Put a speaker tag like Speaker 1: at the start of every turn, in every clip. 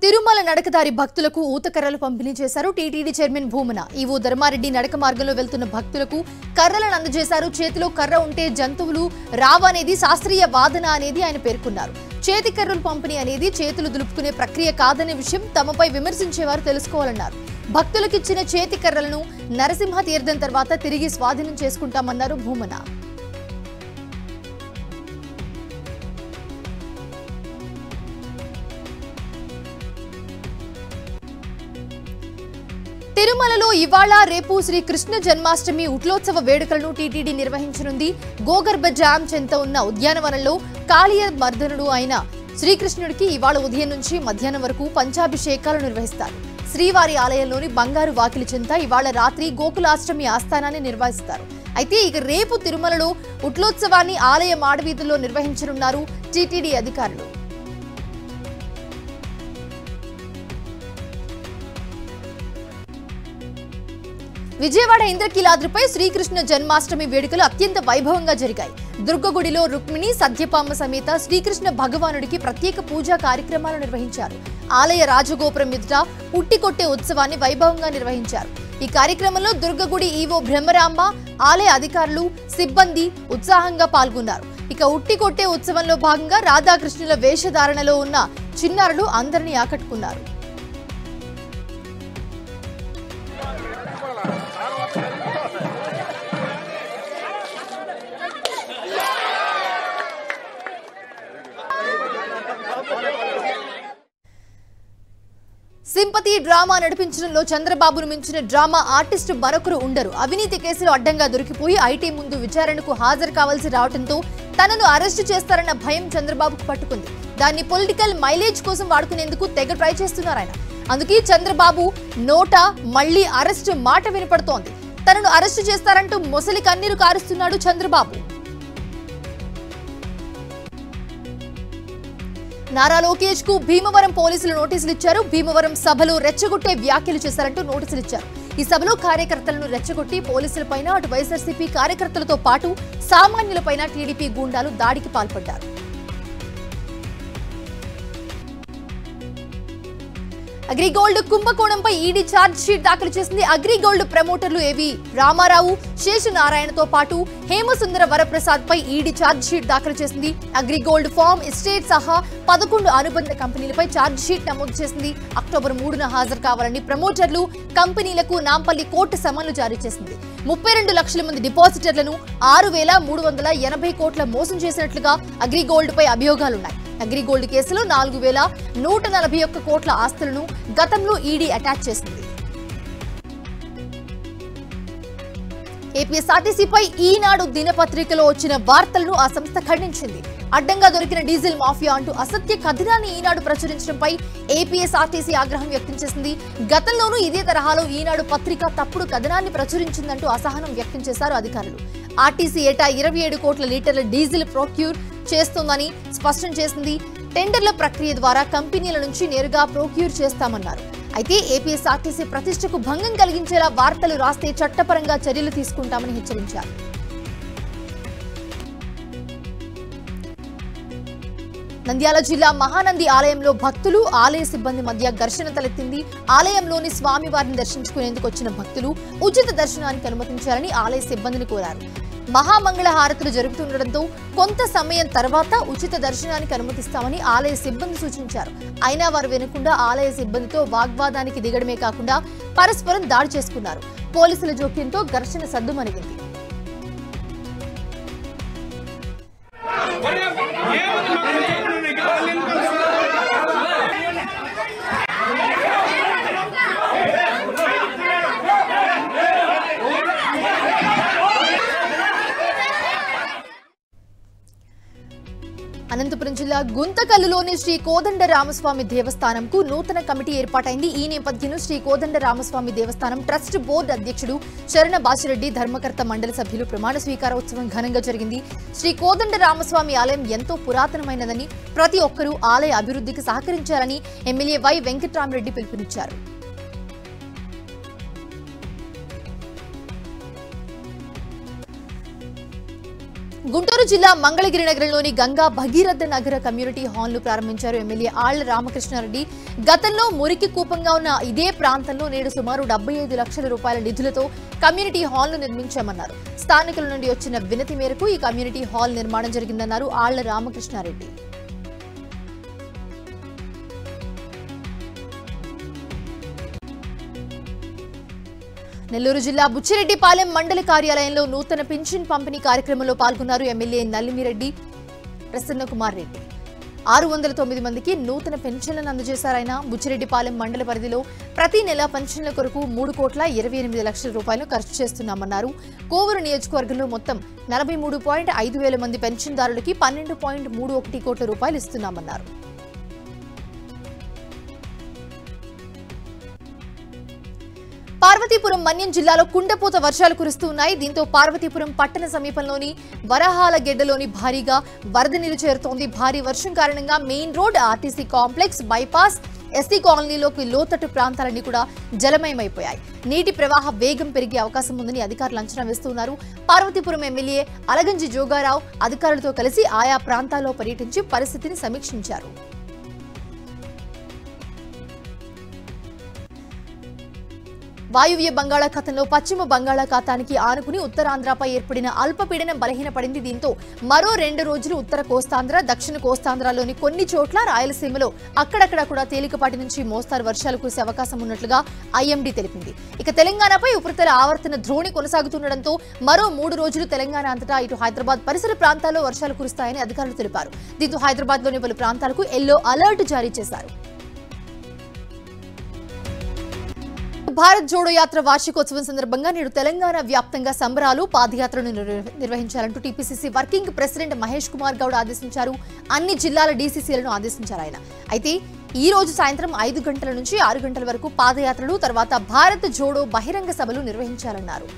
Speaker 1: తిరుమల నడకదారి భక్తులకు ఊతకర్రలు పంపిణీ చేశారు TTD chairman Bhumana EO Dharma Reddy నడక మార్గంలో వెళ్తున్న భక్తులకు కర్రలను అందజేశారు చేతిలో కర్ర ఉంటే జంతువులు రావనేది శాస్త్రీయ వాదన అనేది ఆయన పేర్కొన్నారు చేతి కర్రలు పంపిణీ అనేది చేతులు దులుపుకునే ప్రక్రియ కాదనే విషయం తమపై విమర్శించేవారు తెలుసుకోవాలన్నారు భక్తులకిచ్చిన చేతి కర్రలను నరసింహ తీర్థం తర్వాత తిరిగి స్వాధీనం చేసుకుంటామన్నారు భూమన తిరుమలలో ఇవాళ రేపు శ్రీ కృష్ణ జన్మాష్టమి ఉట్లోత్సవ వేడుకలను టీటీడీ నిర్వహించనుంది గోగర్భ డ్యాం చెంత ఉన్న ఉద్యానవనంలో కాళీయ మర్దనుడు అయిన శ్రీకృష్ణుడికి ఇవాళ ఉదయం నుంచి మధ్యాహ్నం వరకు పంచాభిషేకాలు నిర్వహిస్తారు శ్రీవారి ఆలయంలోని బంగారు వాకిలి చెంత ఇవాళ రాత్రి గోకులాష్టమి ఆస్థానాన్ని నిర్వహిస్తారు అయితే ఇక రేపు తిరుమలలో ఉట్లోత్సవాన్ని ఆలయ మాడవీధుల్లో నిర్వహించనున్నారు టీటీడీ అధికారులు విజయవాడ ఇంద్రకీలాద్రిపై శ్రీకృష్ణ జన్మాష్టమి వేడుకలు అత్యంత వైభవంగా జరిగాయి దుర్గగుడిలో రుక్మిణి సత్యపామ సమేత శ్రీకృష్ణ భగవానుడికి ప్రత్యేక పూజా కార్యక్రమాలు నిర్వహించారు ఆలయ రాజగోపురం ఎదుట ఉట్టి కొట్టే ఉత్సవాన్ని వైభవంగా నిర్వహించారు ఈ కార్యక్రమంలో దుర్గగుడి ఈవో బ్రహ్మరాంబ ఆలయ అధికారులు సిబ్బంది ఉత్సాహంగా పాల్గొన్నారు ఇక ఉట్టి కొట్టే ఉత్సవంలో భాగంగా రాధాకృష్ణుల వేషధారణలో ఉన్న చిన్నారులు అందరినీ ఆకట్టుకున్నారు సింపతి డ్రామా నడిపించడంలో చంద్రబాబును మించిన డ్రామా ఆర్టిస్టు మరొకరు ఉండరు అవినీతి కేసులో అడ్డంగా దొరికిపోయి ఐటీ ముందు విచారణకు హాజరు కావాల్సి రావడంతో తనను అరెస్టు చేస్తారన్న భయం చంద్రబాబుకు పట్టుకుంది దాన్ని పొలిటికల్ మైలేజ్ కోసం వాడుకునేందుకు తెగ ట్రై చేస్తున్నారు ఆయన అందుకే చంద్రబాబు నోట మళ్లీ అరెస్టు మాట వినపడుతోంది తనను అరెస్టు చేస్తారంటూ మొసలి కన్నీరు కారుస్తున్నాడు చంద్రబాబు నారా లోకేష్ కు భీమవరం పోలీసులు నోటీసులు ఇచ్చారు భీమవరం సభలో రెచ్చగొట్టే వ్యాఖ్యలు చేశారంటూ నోటీసులు ఇచ్చారు ఈ సభలో కార్యకర్తలను రెచ్చగొట్టి పోలీసులపైన అటు వైఎస్ఆర్సీపీ కార్యకర్తలతో పాటు సామాన్యులపైన టీడీపీ గూండాలు దాడికి పాల్పడ్డారు అగ్రిగోల్డ్ కుంభకోణంపై ఈడీ ఛార్జ్ షీట్ దాఖలు చేసింది అగ్రిగోల్డ్ ప్రమోటర్లు ఏవి రామారావు శేషనారాయణతో పాటు హేమసుందర వరప్రసాద్ పై ఈడీ ఛార్జ్ షీట్ దాఖలు చేసింది అగ్రిగోల్డ్ ఫార్మ్ ఎస్టేట్ సహా పదకొండు అనుబంధ కంపెనీలపై ఛార్జ్ షీట్ నమోదు చేసింది అక్టోబర్ మూడున హాజరు కావాలని ప్రమోటర్లు కంపెనీలకు నాంపల్లి కోర్టు సమన్లు జారీ చేసింది ముప్పై రెండు లక్షల మంది డిపాజిటర్లను ఆరు వేల మూడు వందల ఎనభై కోట్ల మోసం చేసినట్లుగా అగ్రిగోల్డ్ పై అభియోగాలున్నాయి అగ్రిగోల్డ్ కేసులో నాలుగు వేల నూట నలభై ఒక్క కోట్ల ఆస్తులను గతంలో ఈడీ అటాచ్ చేసింది ఏపీఎస్ఆర్టీసీపై ఈనాడు దినపత్రికలో వచ్చిన వార్తలను ఆ సంస్థ ఖండించింది అడ్డంగా దొరికిన డీజిల్ మాఫియా అంటూ అసత్య కథనాన్ని ఈనాడు ప్రచురించడంపై ఏపీఎస్ఆర్టీసీ ఆగ్రహం వ్యక్తం చేసింది గతంలోనూ ఇదే తరహాలో ఈనాడు పత్రిక తప్పుడు కథనాన్ని ప్రచురించిందంటూ అసహనం వ్యక్తం చేశారు అధికారులు ఆర్టీసీ ఏటా ఇరవై ఏడు కోట్ల లీటర్ల డీజిల్ ప్రొక్యూర్ చేస్తోందని స్పష్టం చేసింది టెండర్ల ప్రక్రియ ద్వారా కంపెనీల నుంచి నేరుగా ప్రొక్యూర్ చేస్తామన్నారు అయితే ఏపీఎస్ఆర్టీసీ ప్రతిష్టకు భంగం కలిగించేలా వార్తలు రాస్తే చట్టపరంగా చర్యలు తీసుకుంటామని హెచ్చరించారు నంద్యాల జిల్లా మహానంది ఆలయంలో భక్తులు ఆలయ సిబ్బంది మధ్య ఘర్షణ తలెత్తింది ఆలయంలోని స్వామివారిని దర్శించుకునేందుకు వచ్చిన భక్తులు ఉచిత దర్శనానికి అనుమతించాలని ఆలయ సిబ్బందిని కోరారు మహామంగళ హారతులు జరుగుతుండటంతో కొంత సమయం తర్వాత ఉచిత దర్శనానికి అనుమతిస్తామని ఆలయ సిబ్బంది సూచించారు అయినా వారు వినకుండా ఆలయ సిబ్బందితో వాగ్వాదానికి దిగడమే కాకుండా పరస్పరం దాడి చేసుకున్నారు పోలీసుల జోక్యంతో ఘర్షణ సద్దుమణిగింది అనంతపురం జిల్లా గుంతకల్లులోని శ్రీ కోదండ రామస్వామి దేవస్థానంకు నూతన కమిటీ ఏర్పాటైంది ఈ నేపథ్యంలో శ్రీ కోదండ రామస్వామి దేవస్థానం ట్రస్ట్ బోర్డు అధ్యక్షుడు చరణ బాసిరెడ్డి ధర్మకర్త మండలి సభ్యులు ప్రమాణ స్వీకారోత్సవం ఘనంగా జరిగింది శ్రీ కోదండ రామస్వామి ఆలయం ఎంతో పురాతనమైనదని ప్రతి ఒక్కరూ ఆలయ అభివృద్ధికి సహకరించాలని ఎమ్మెల్యే వై వెంకట్రామరెడ్డి పిలుపునిచ్చారు గుంటూరు జిల్లా మంగళగిరి నగరంలోని గంగా భగీరథ నగర కమ్యూనిటీ హాల్ను ప్రారంభించారు ఎమ్మెల్యే ఆళ్ల రామకృష్ణారెడ్డి గతంలో మురికి కూపంగా ఉన్న ఇదే ప్రాంతంలో నేడు సుమారు డెబ్బై ఐదు లక్షల రూపాయల నిధులతో కమ్యూనిటీ హాల్ను నిర్మించామన్నారు స్థానికుల నుండి వచ్చిన వినతి మేరకు ఈ కమ్యూనిటీ హాల్ నిర్మాణం జరిగిందన్నారు ఆళ్ల రామకృష్ణారెడ్డి నెల్లూరు జిల్లా బుచ్చిరెడ్డిపాలెం మండల కార్యాలయంలో నూతన పింఛన్ పంపిణీ కార్యక్రమంలో పాల్గొన్నారు ఎమ్మెల్యే నల్లిమిరెడ్డి ప్రసన్న కుమార్ రెడ్డి ఆరు వందల తొమ్మిది మందికి నూతన పెన్షన్లను అందజేశారు ఆయన బుచ్చిరెడ్డిపాలెం మండల పరిధిలో ప్రతి నెల పెన్షన్ల కొరకు మూడు కోట్ల ఇరవై ఎనిమిది లక్షల రూపాయలు ఖర్చు చేస్తున్నామన్నారు కోవూరు నియోజకవర్గంలో మొత్తం నలభై మూడు పాయింట్ ఐదు వేల మంది పెన్షన్దారులకి పన్నెండు పాయింట్ మూడు ఒకటి కోట్ల రూపాయలు ఇస్తున్నామన్నారు పార్వతీపురం మన్యం జిల్లాలో కుండపోత వర్షాలు కురుస్తూ ఉన్నాయి దీంతో పార్వతీపురం పట్టణ సమీపంలోని వరహాల గెడ్డలోని భారీగా వరద నీరు చేరుతోంది భారీ వర్షం కారణంగా main road RTC complex bypass SC కాలనీలోకి లోతట్టు ప్రాంతాలన్నీ కూడా జలమయమైపోయాయి నీటి ప్రవాహ వేగం పెరిగే అవకాశం ఉందని అధికారులు అంచనా వేస్తున్నారు పార్వతీపురం ఎమ్మెల్యే అలగంజి జోగారావు అధికారులతో కలిసి ఆయా ప్రాంతాల్లో పర్యటించి పరిస్థితిని సమీక్షించారు వాయువ్య బంగాళాఖాతంలో పశ్చిమ బంగాళాఖాతానికి ఆనుకుని ఉత్తరాంధ్రపై ఏర్పడిన అల్పపీడనం బలహీనపడింది దీంతో మరో రెండు రోజులు ఉత్తర కోస్తాంధ్ర దక్షిణ కోస్తాంధ్రలోని కొన్ని చోట్ల రాయలసీమలో అక్కడక్కడ కూడా తేలికపాటి నుంచి మోస్తారు వర్షాలు కురిసే అవకాశం ఉన్నట్లుగా ఐఎండీ తెలిపింది ఇక తెలంగాణపై ఉపరితల ఆవర్తన ద్రోణి కొనసాగుతుండటంతో మరో మూడు రోజులు తెలంగాణ అంతటా ఇటు హైదరాబాద్ పరిసర ప్రాంతాల్లో వర్షాలు కురుస్తాయని అధికారులు తెలిపారు దీంతో హైదరాబాద్లోని పలు ప్రాంతాలకు ఎల్లో అలర్ట్ జారీ చేశారు భారత్ జోడో యాత్ర వార్షికోత్సవం సందర్భంగా నేడు తెలంగాణ వ్యాప్తంగా సంబరాలు పాదయాత్రను నిర్వ- నిర్వహించాలంటూ TPCC working president Mahesh Kumar Goud ఆదేశించారు అన్ని జిల్లాల డీసీసీలను ఆదేశించారు ఆయన అయితే ఈ రోజు సాయంత్రం ఐదు గంటల నుంచి ఆరు గంటల వరకు పాదయాత్రలు తర్వాత భారత్ జోడో బహిరంగ సభలు నిర్వహించాలన్నారు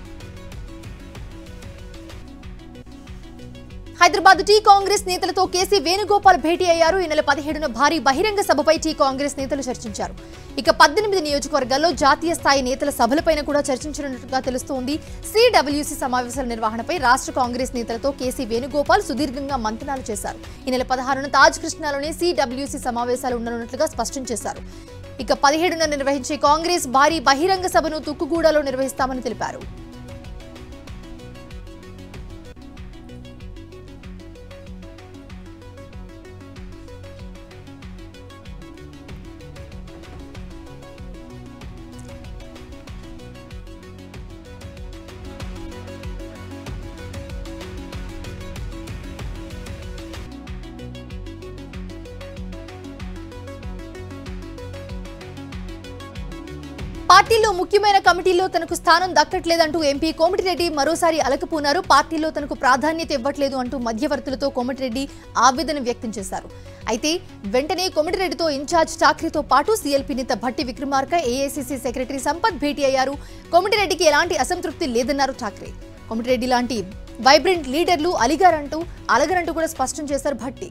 Speaker 1: హైదరాబాద్ టీ కాంగ్రెస్ నేతలతో కేసీ వేణుగోపాల్ భేటీ అయ్యారు ఈ నెల పదిహేడున భారీ బహిరంగ సభపై టీ కాంగ్రెస్ నేతలు చర్చించారు ఇక పద్దెనిమిది నియోజకవర్గాల్లో జాతీయ స్థాయి నేతల సభలపైన కూడా చర్చించనున్నట్టుగా తెలుస్తోంది సిడబ్ల్యూసీ సమావేశాల నిర్వహణపై రాష్ట్ర కాంగ్రెస్ నేతలతో కేసీ వేణుగోపాల్ సుదీర్ఘంగా మంతనాలు చేశారు ఈ నెల పదహారున తాజ్ కృష్ణాలోని సిడబ్ల్యూసీ సమావేశాలు ఉండనున్నట్లుగా స్పష్టం చేశారు ఇక పదిహేడున నిర్వహించే కాంగ్రెస్ భారీ బహిరంగ సభను తుక్కుగూడలో నిర్వహిస్తామని తెలిపారు పార్టీలో ముఖ్యమైన కమిటీల్లో తనకు స్థానం దక్కట్లేదంటూ ఎంపీ కోమటిరెడ్డి మరోసారి అలకపోనారు పార్టీలో తనకు ప్రాధాన్యత ఇవ్వట్లేదు అంటూ మధ్యవర్తులతో కోమటిరెడ్డి ఆవేదన వ్యక్తం చేశారు అయితే వెంటనే కోమటిరెడ్డితో ఇన్ఛార్జ్ ఠాక్రేతో పాటు సీఎల్పీ నేత భట్టి విక్రమార్క ఏఐసీసీ సెక్రటరీ సంపత్ భేటీ అయ్యారు కోమటిరెడ్డికి ఎలాంటి అసంతృప్తి లేదన్నారు ఠాక్రే కోమటిరెడ్డి లాంటి వైబ్రెంట్ లీడర్లు అలిగారంటూ అలగరంటూ కూడా స్పష్టం చేశారు భట్టి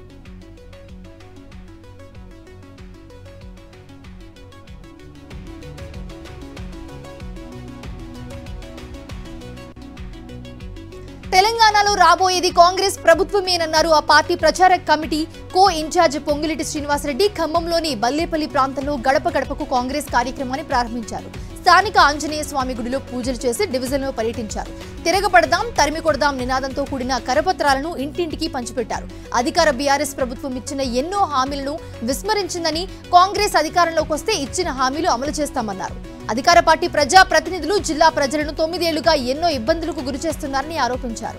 Speaker 1: తెలంగాణలో రాబోయేది కాంగ్రెస్ ప్రభుత్వమేనన్నారు ఆ పార్టీ ప్రచార committee co incharge Pongireddy Srinivasa Reddy ఖమ్మంలోని బల్లేపల్లి ప్రాంతంలో గడప గడపకు కాంగ్రెస్ కార్యక్రమాన్ని ప్రారంభించారు స్థానిక ఆంజనేయ స్వామి గుడిలో పూజలు చేసి డివిజన్లో పర్యటించారు తిరగబడదాం తరిమి కొడదాం నినాదంతో కూడిన కరపత్రాలను ఇంటింటికి పంచిపెట్టారు అధికార బీఆర్ఎస్ ప్రభుత్వం ఇచ్చిన ఎన్నో హామీలను విస్మరించిందని కాంగ్రెస్ అధికారంలోకి వస్తే ఇచ్చిన హామీలు అమలు చేస్తామన్నారు అధికార పార్టీ ప్రజా ప్రతినిధులు జిల్లా ప్రజలను తొమ్మిదేళ్లుగా ఎన్నో ఇబ్బందులకు గురి చేస్తున్నారని ఆరోపించారు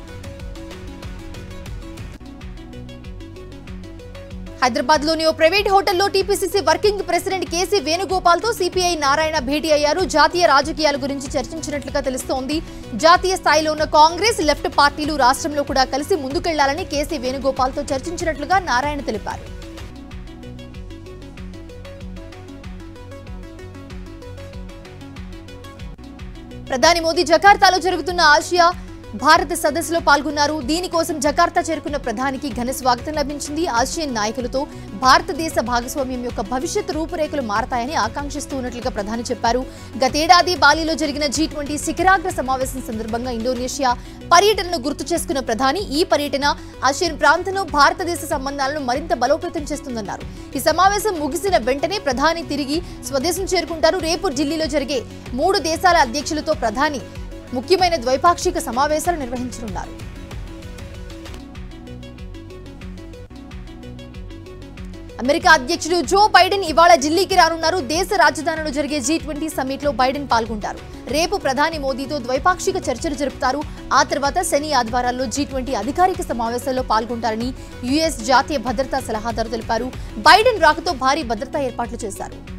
Speaker 1: హైదరాబాద్ లోని ఓ ప్రైవేట్ హోటల్లో TPCC working president KC Venugopal తో సిపిఐ నారాయణ భేటీ అయ్యారు జాతీయ రాజకీయాల గురించి చర్చించినట్లుగా తెలుస్తోంది జాతీయ స్థాయిలో ఉన్న కాంగ్రెస్ లెఫ్ట్ పార్టీలు రాష్ట్రంలో కూడా కలిసి ముందుకెళ్లాలని కేసీ వేణుగోపాల్ తో చర్చించినట్లుగా నారాయణ తెలిపారు ప్రధాని మోదీ జకార్తాలో జరుగుతున్న ఆసియా భారత సదస్సులో పాల్గొన్నారు దీనికోసం జకార్తా చేరుకున్న ప్రధానికి ఘన స్వాగతం లభించింది ఆసియన్ నాయకులతో భారతదేశ భాగస్వామ్యం యొక్క భవిష్యత్ రూపురేఖలు మారతాయని ఆకాంక్షిస్తూ ఉన్నట్లుగా ప్రధాని చెప్పారు గతేడాది బాలిలో జరిగిన జీ ట్వంటీ శిఖరాగ్ర సమావేశం సందర్భంగా ఇండోనేషియా పర్యటనను గుర్తు చేసుకున్న ప్రధాని ఈ పర్యటన ఆసియన్ ప్రాంతంలో భారతదేశ సంబంధాలను మరింత బలోపేతం చేస్తుందన్నారు ఈ సమావేశం ముగిసిన వెంటనే ప్రధాని తిరిగి స్వదేశం చేరుకుంటారు రేపు ఢిల్లీలో జరిగే మూడు దేశాల అధ్యక్షులతో ప్రధాని ముఖ్యమైన ద్వైపాక్షిక సమావేశాలు నిర్వహించనున్నారు అమెరికా అధ్యక్షుడు జో బైడెన్ ఇవాళ ఢిల్లీకి రానున్నారు దేశ రాజధానిలో జరిగే జీ ట్వంటీ సమ్మిట్ లో బైడెన్ పాల్గొంటారు రేపు ప్రధాని మోదీతో ద్వైపాక్షిక చర్చలు జరుపుతారు ఆ తర్వాత శని ఆదివారాల్లో జీ ట్వంటీ అధికారిక సమావేశాల్లో పాల్గొంటారని యుఎస్ జాతీయ భద్రతా సలహాదారు తెలిపారు బైడెన్ రాకతో భారీ భద్రతా ఏర్పాట్లు చేశారు